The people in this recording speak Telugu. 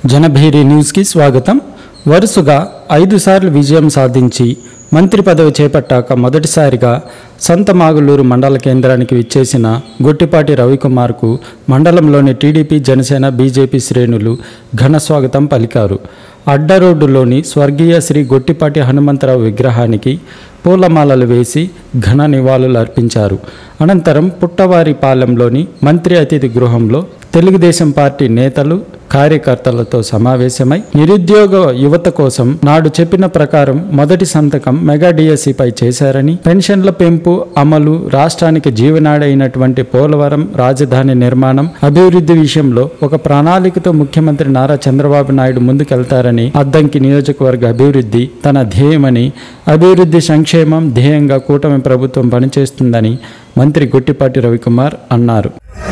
జనభేరి న్యూస్కి స్వాగతం వరుసగా ఐదుసార్లు విజయం సాధించి మంత్రి పదవి చేపట్టాక మొదటిసారిగా సంతమాగులూరు మండల కేంద్రానికి విచ్చేసిన గొట్టిపాటి రవికుమార్కు మండలంలోని టీడీపీ జనసేన బీజేపీ శ్రేణులు ఘన స్వాగతం పలికారు అడ్డ రోడ్డులోని స్వర్గీయ శ్రీ గొట్టిపాటి హనుమంతరావు విగ్రహానికి పూలమాలలు వేసి ఘన నివాళులు అర్పించారు అనంతరం పుట్టవారిపాలెంలోని మంత్రి అతిథి గృహంలో తెలుగుదేశం పార్టీ నేతలు కార్యకర్తలతో సమావేశమై నిరుద్యోగ యువత కోసం నాడు చెప్పిన ప్రకారం మొదటి సంతకం మెగా డిఎస్సిపై చేశారని పెన్షన్ల పెంపు అమలు రాష్ట్రానికి జీవనాడి అయినటువంటి పోలవరం రాజధాని నిర్మాణం అభివృద్ధి విషయంలో ఒక ప్రణాళికతో ముఖ్యమంత్రి నారా చంద్రబాబు నాయుడు ముందుకెళ్తారని అద్దంకి నియోజకవర్గ అభివృద్ధి తన ధ్యేయమని అభివృద్ధి సంక్షేమం ధ్యేయంగా కూటమి ప్రభుత్వం పనిచేస్తుందని మంత్రి గుట్టిపాటి రవికుమార్ అన్నారు